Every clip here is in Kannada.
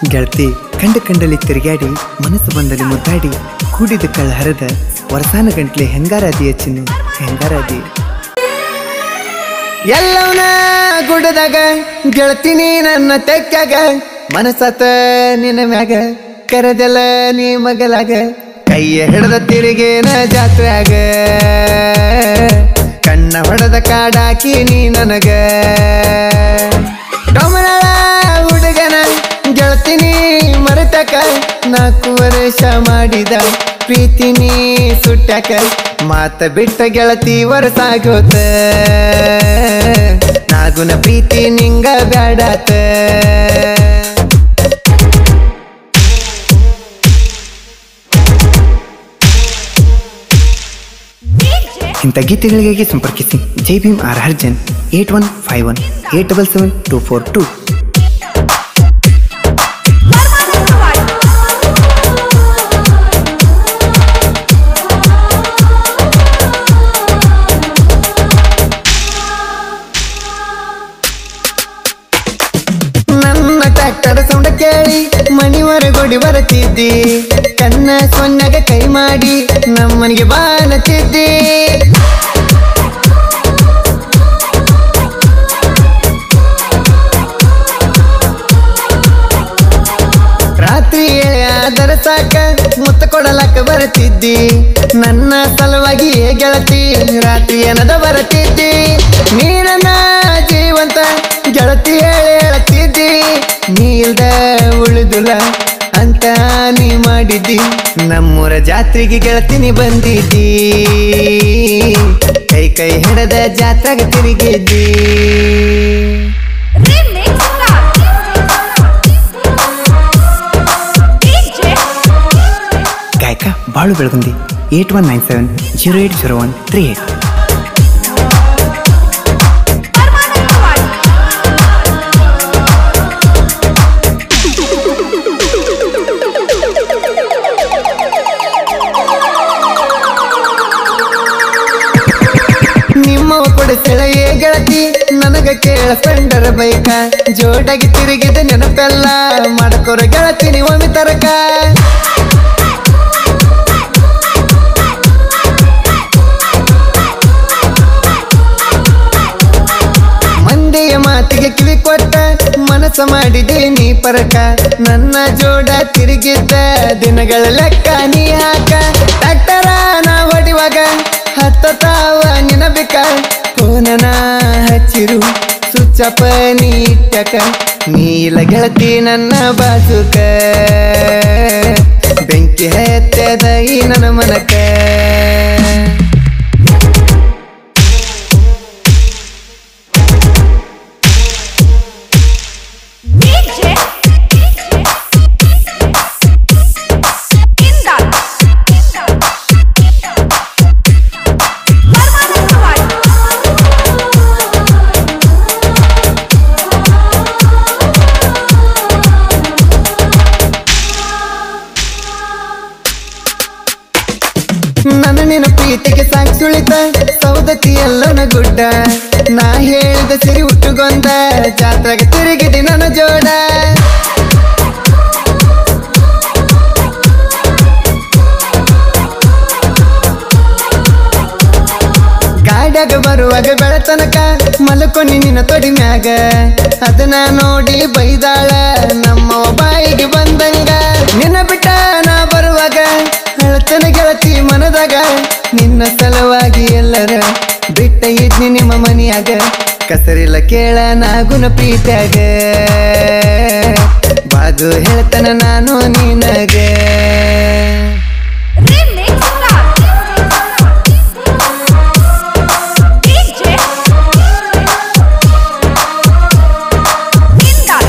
ಗೆಳತಿ ಕಂಡ ಕಂಡಲ್ಲಿ ತಿರುಗಾಡಿ ಮನಸ್ಸು ಬಂದಲ್ಲಿ ಮುದ್ದಾಡಿ ಕೂಡಿದ ಕಳ್ಳ ಹರದ ವರಸಾನ ಗಂಟ್ಲೆ ಹೆಂಗಾರಾದಿಯ ಚಿನ್ನು ಹೆಂಗಾರಾದಿ ಎಲ್ಲವನ ಗುಡದಾಗ ಗೆಳತಿನಿ ನನ್ನ ತೆಕ್ಕಾಗ ಮನಸ್ಸತ ನಿನ್ನ ಮ್ಯಾಗ ಕರೆದೆಲ್ಲ ನೀ ಮಗಲಾಗ ಕೈಯ ಹಿಡದ ತಿರುಗೇನ ಜಾತ್ರೆಯಾಗ ಕಣ್ಣ ಹೊಡೆದ ಕಾಡಾಕಿ ನೀ ನನಗ ಡೊಮರಳ ಹುಡುಗನ ಗೆಳತಿನಿ ಮರೆತಕ ನಾಲ್ಕು ವರ್ಷ ಮಾಡಿದ ಪ್ರೀತಿ ನೀ ಸುಟ್ಟಾಕ ಮಾತ ಬಿಟ್ಟ ಗೆಳತಿ ವರ್ಷಾಗೋತ ನಾಗುನ ಪ್ರೀತಿ ನಿಂಗ ಬ್ಯಾಡಾತ ಇಂಥ ಗೀತೆಗಳಿಗಾಗಿ ಸಂಪರ್ಕಿಸಿ Jai Bhim R Harjan eight one five one eight double seven two four two ನನ್ನ ಟ್ರ್ಯಾಕ್ಟರ್ ಸೌಂಡ ಕೇಳಿ ಮಣಿವರೆಗೊಡಿ ಬರುತ್ತಿದ್ದಿ ಕನ್ನ ಸೊನ್ನಗ ಕೈ ಮಾಡಿ ನಮ್ಮನಿಗೆ ಬಾನತಿದ್ದಿ ರಾತ್ರಿ ಅದರ ಸಾಕ ಮುತ್ತ ಕೊಡಲಕ್ಕ ಬರುತ್ತಿದ್ದಿ ನನ್ನ ಸಲುವಾಗಿ ಏ ಗೆಳತಿ ರಾತ್ರಿ ಏನದ ಬರುತ್ತಿದ್ದಿ ನೀರನ್ನ ಜೀವಂತ ಗೆಳತಿ ಹೇಳಿ ಹೇಳತ್ತಿದ್ದಿ ನೀಲ್ದ ಉಳಿದುಲ ಅಂತ ನೀ ಮಾಡಿದ್ದಿ ನಮ್ಮೂರ ಜಾತ್ರೆಗೆ ಗೆಳತಿನಿ ಬಂದಿದ್ದಿ ಕೈ ಕೈ ಹಿಡದ ಜಾತ್ರೆಗ ತಿರುಗಿದ್ದಿ Remix DJ ಗಾಯಕ Balu Belagundi eight one nine seven zero eight zero one three eight Permanent ನಿಮ್ಮವ ಕೊಡಿಸಳ ಏ ಗೆಳತಿ ನನಗ ಕೇಳ ಸ್ಪೆಂಡರ್ ಬೈಕ ಜೋಡಾಗಿ ತಿರುಗಿದ ನೆನಪೆಲ್ಲ ಮಾಡ್ಕೊರ ಗೆಳತಿ ನೀವೊಮ್ಮೆ ತರಕ ಮಂದಿಯ ಮಾತಿಗೆ ಕಿವಿ ಕೊಟ್ಟ ಮನಸ್ಸ ಮಾಡಿದೆ ನೀ ಪರಕ ನನ್ನ ಜೋಡ ತಿರುಗಿದ್ದ ದಿನಗಳ ಲೆಕ್ಕ ನೀ ಹಾಕ ಟ್ಯಾಕ್ಟರ ನಾ ಹೊಡಿವಾಗ ಹತ್ತ ತಾವ ನಿನಬಿಕ ಫೋನನ ಹಚ್ಚಿರು ಸುಚ್ಚಪ್ಪ ನೀ ಇಟ್ಟಕ ನೀಲ ಗೆಳತಿ ನನ್ನ ಬಾಜುಕ ಬೆಂಕಿ ಹತ್ತದ ಈ ನನ್ನ ಮನಕ DJ Indal ನನ್ನ ನಿನ್ನ ಪ್ರೀತಿಗೆ ಸಾಕ್ಷುಳಿತ ಸೌದತಿ ಎಲ್ಲನ ಗುಡ್ಡ ನಾ ಹೇಳಿದ ಸಿರಿ ಹುಟ್ಟುಗೊಂದ ಜಾತ್ರೆಗೆ ತಿರುಗಿದೆ ನನ್ನ ಜೋಡ ಗಾಡ್ಯಾಗ ಬರುವಾಗ ಬೆಳತನಕ ಮಲ್ಕೊನಿ ನಿನ್ನ ತೊಡಿ ಮ್ಯಾಗ ಅದನ್ನ ನೋಡಿ ಬೈದಾಳ ನಮ್ಮ ಬಾಯಿಗೆ ಬಂದಂಗ ನಿನ್ನ ಬಿಟ್ಟ ನಾ ಬರುವಾಗ ಅಳತನ ಗೆಳತಿ ಮನದಾಗ ನಿನ್ನ ಸಲುವಾಗಿ ಎಲ್ಲರ ಬಿಟ್ಟ ಇದ್ನಿ ನಿಮ್ಮ ಮನಿಯಾಗ ಕಸರಿಲ್ಲ ಕೇಳ ನಾಗುನ ಪ್ರೀತ್ಯಾಗ ಬಾಗು ಹೇಳ್ತನ ನಾನು ನಿನಗೆ Remix DJ Indal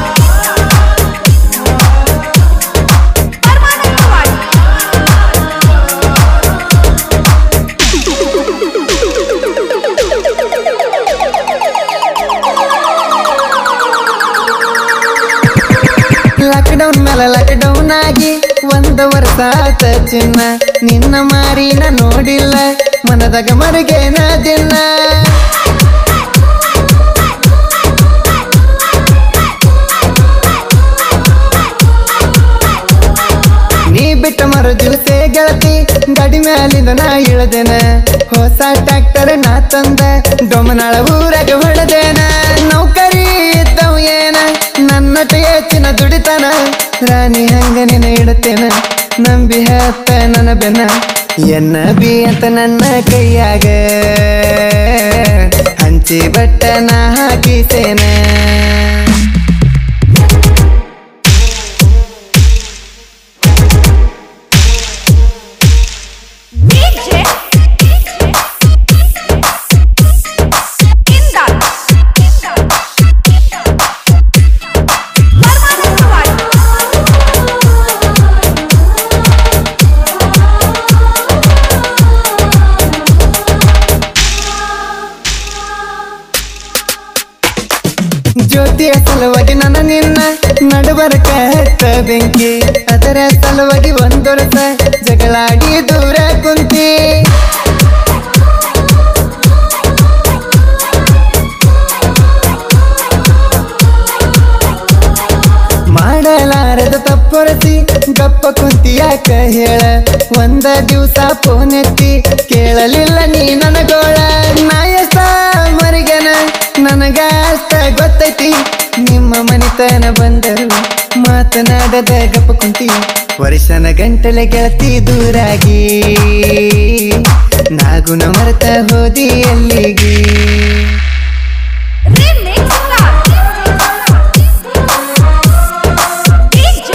ಲಾಕ್ಡೌನ್ ಮೇಲೆ ಲಾಕ್ಡೌನ್ ಆಗಿ ಒಂದು ವರ್ಷ ಆತ ಚಿನ್ನ ನಿನ್ನ ಮಾರಿನ ನೋಡಿಲ್ಲ ಮನದಾಗ ಮರುಗೇನ ದಿನ ಬಿಟ್ಟ ಮರು ದಿವಸೆ ಗೆಳತಿ ಗಾಡಿ ಮ್ಯಾಲಿಂದ ನಾ ಇಳದೇನ ಹೊಸ ಟ್ರ್ಯಾಕ್ಟರ್ ನಾ ತಂದ ಡೊಮನಾಳ ಊರಾಗ ಹೊಡೆದೇನ ನೌಕರಿ ಇದ್ದವ ಏನ ನನ್ನಟ ಹೆಚ್ಚಿನ ದುಡಿತನ ರಾಣಿ ಹಂಗ ನಿನ ಇಡುತ್ತೇನ ನಂಬಿ ಹತ್ತ ನನ್ನ ಬೆನ್ನ ಎನ್ನ ಬಿ ಅಂತ ನನ್ನ ಕೈಯಾಗ ಹಂಚಿ ಬಟ್ಟ ನಾ ಹಾಕಿಸೇನ DJ Indal ಪರಮಾನಂದವಾಡಿ ಜ್ಯೋತಿಯ ಸಲುವಾಗಿ ನನ್ನ ನಿನ್ನ ನಡುಬರಕ ಹತ್ತ ಬೆಂಕಿ ಅದರ ಸಲುವಾಗಿ ಒಂದೊರಸ ಜಗಳಾಡಿ ದೂರ ಕುಂತಿ ಮಾಡಲಾರದ ತಪ್ಪೊರಸಿ ಗಪ್ಪ ಕುಂತಿ ಯಾಕ ಹೇಳ ಒಂದ ದಿವಸ ಫೋನ್ ಎತ್ತಿ ಕೇಳಲಿಲ್ಲ ನೀ ನನಗೋಳ ನಾಯಸ ಮರಿಗೆನ ನನಗ ಅಷ್ಟ ಗೊತ್ತೈತಿ ನಿಮ್ಮ ಮನಿತನ ಬಂದರು ಮಾತನಾಡದ ಗಪ್ಪ ಕುಂತಿ ವರ್ಷನ ಗಂಟಲೆ ಗೆಳತಿ ದೂರಾಗಿ ನಾಗುನ ಮರೆತ ಹೋದಿ ಎಲ್ಲಿಗೆ Remix Star DJ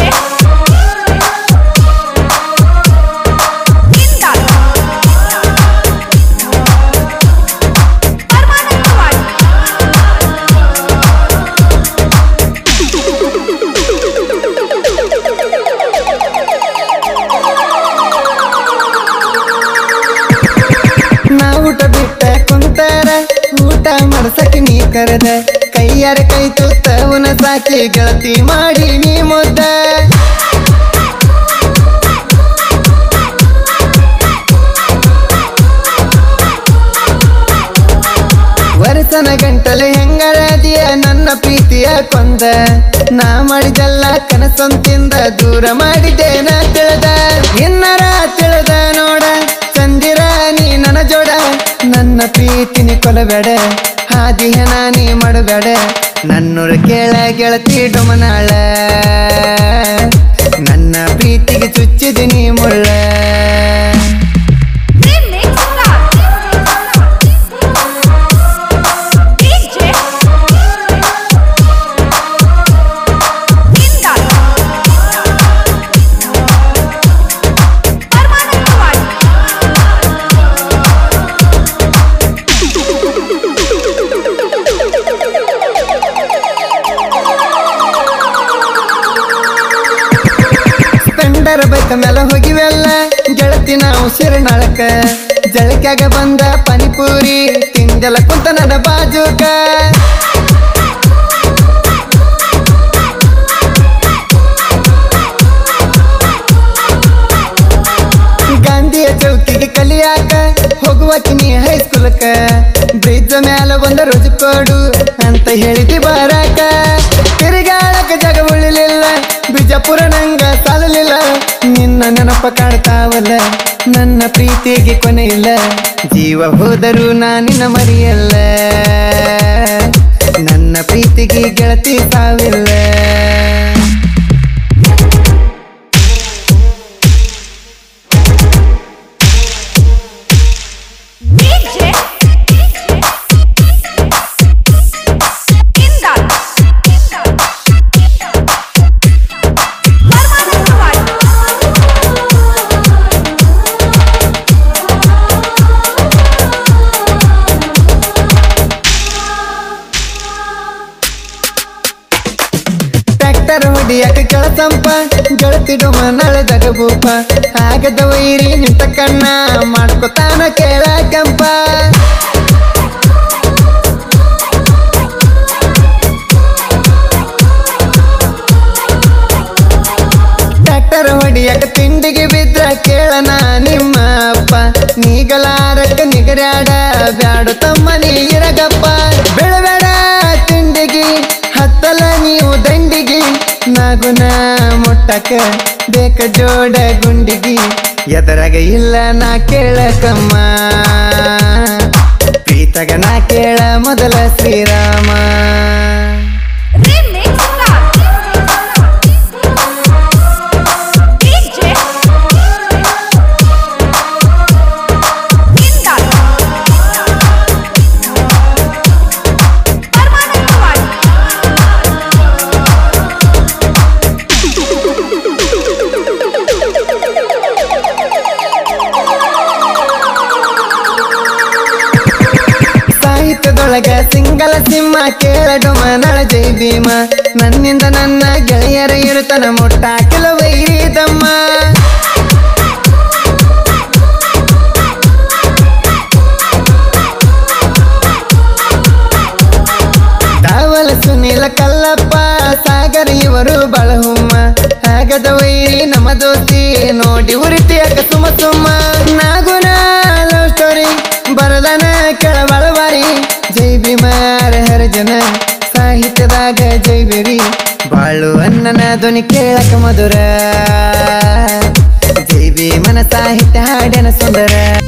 Indal Paramanandawadi ನಾ ಊಟ ಬಿಟ್ಟ ಕುಂತಾರ ಊಟ ಮಾಡ್ಸಕ್ ನೀ ಕರೆದ ಕೈಯಾರ ಕೈ ತುತ್ತವನ ಸಾಕಿ ಗೆಳತಿ ಮಾಡಿ ನೀ ಮುದ್ದ ವರ್ಷನ ಗಂಟಲೆ ಹೆಂಗರದಿಯ ನನ್ನ ಪ್ರೀತಿಯ ಕೊಂದ ನಾ ಮಾಡಿದೆಲ್ಲ ಕನಸೊಂತಿಂದ ದೂರ ಮಾಡಿದ್ದೇನ ತಿಳಿದ ಇನ್ನರ ತಿಳಿದ ನೋಡ ಚಂದಿರ ನೀ ನನ್ನ ಜೋಡ ನನ್ನ ಪ್ರೀತಿನಿ ಕೊಲಬೇಡ ಹಾದಿಯ ನೀ ಮಾಡಬೇಡ ನನ್ನೂರ ಕೇಳ ಗೆಳತಿ ಡೊಮನಾಳ ನನ್ನ ಪ್ರೀತಿಗೆ ಚುಚ್ಚಿದಿನಿ ಮುಳ್ಳ Remix Star DJ Indal Paramanandawadi splendor ಬೈಕ ಮೇಲೆ ಹೋಗಿವೆಲ್ಲ ಗೆಳತಿ ನಾವು ಶಿರನಾಳಕ ಜಳಕ್ಯಾಗ ಬಂದ ಪಾನಿಪೂರಿ ತಿಂದೆಲ್ಲ ಕುಂತ ನನ್ನ ಬಾಜುಕ ಗಾಂಧಿಯ ಚೌಕಿಗೆ ಕಲಿಯಾಕ ಹೋಗುವಕ್ಕೆ ನೀ ಹೈಸ್ಕೂಲಕ್ಕ ಬ್ರಿಡ್ಜ್ ಮ್ಯಾಲ ಒಂದ ರುಜು ಕೊಡು ಅಂತ ಹೇಳಿದಿ ಬರಾಕ ತಿರುಗಾಳಕ ಜಾಗ ಉಳಿಲಿಲ್ಲ ಬಿಜಾಪುರ ನಂಗ ಸಾಲಲಿಲ್ಲ ನಿನ್ನ ನೆನಪ ಕಾಡ್ತಾವಲ್ಲ ನನ್ನ ಪ್ರೀತಿಗೆ ಕೊನೆ ಇಲ್ಲ ಜೀವ ಹೋದರೂ ನಾನಿನ ಮರಿಯಲ್ಲ ನನ್ನ ಪ್ರೀತಿಗೆ ಗೆಳತಿ ಸಾವಿಲ್ಲ DJ Indal ಪರಮಾನಂದವಾಡಿ ಟ್ರ್ಯಾಕ್ಟರ್ ಹೊಡಿಯಕ ಕೆಳಸಂಪ ಗೆಳತಿಡು ಮನಳದಾಗ ಭೂಪ ಆಗದ ವೈರಿ ನಿಂತ ಕಣ್ಣ ಮಾಡ್ಕೊತಾನ ಕೇಳ ಕೆಂಪ ಟ್ರ್ಯಾಕ್ಟರ್ ಹೊಡಿಯಕ ತಿಂಡಿಗೆ ಬಿದ್ರ ಕೇಳನ ನಿಮ್ಮ ಅಪ್ಪ ನೀಗಲಾರಕ ನಿಗರ್ಯಾಡ ಬ್ಯಾಡು ತಮ್ಮ ನೀರಗಪ್ಪ ಬೆಳಬೇಡ ತಿಂಡಿಗೆ ಹತ್ತಲ ನೀವು ದಂಡಿಗೆ ನಾಗುನ ಮುಟ್ಟಕ ಬೇಕ ಜೋಡ ಗುಂಡಿಗಿ ಎದರಾಗ ಇಲ್ಲ ನಾ ಕೇಳಕಮ್ಮ ಪ್ರೀತಗ ನಾ ಕೇಳ ಮೊದಲ Shriram Remix start. DJ Indal. Paramanandawadi ಸಾಹಿತ್ಯದೊಳಗ ಸಿಂಗಲ ಸಿಂಹ ಕೇಳಡು ಮನಳ ಜೈ ಭೀಮ ನನ್ನಿಂದ ನನ್ನ ಗೆಳೆಯರ ಇರುತನ ಮುಟ್ಟ ಕೆಲವೈದಮ್ಮ ದಾವಲ ಸುನೀಲ ಕಲ್ಲಪ್ಪ ಸಾಗರ ಇವರು ಬಳಹುಮ್ಮ ಆಗದ ವೈರಿ ನಮ್ಮ ದೋಸ್ತಿ ನೋಡಿ ಉರಿತಿಯಕ ಸುಮ ಸುಮ್ಮ ನಾಗುನ ಲವ್ ಸ್ಟೋರಿ ಬರದನ ಕೆಳಬಳವಾರಿ ಜೈ ಭೀಮಾರ ಹರ ಜನ ಸಾಹಿತ್ಯದಾಗ ಜೈ ಬೇರಿ ಬಾಳು ಅನ್ನನ ಧ್ವನಿ ಕೇಳಕ ಮಧುರ ಜೈ ಭೀಮನ ಸಾಹಿತ್ಯ ಹಾಡಿನ ಸುಂದರ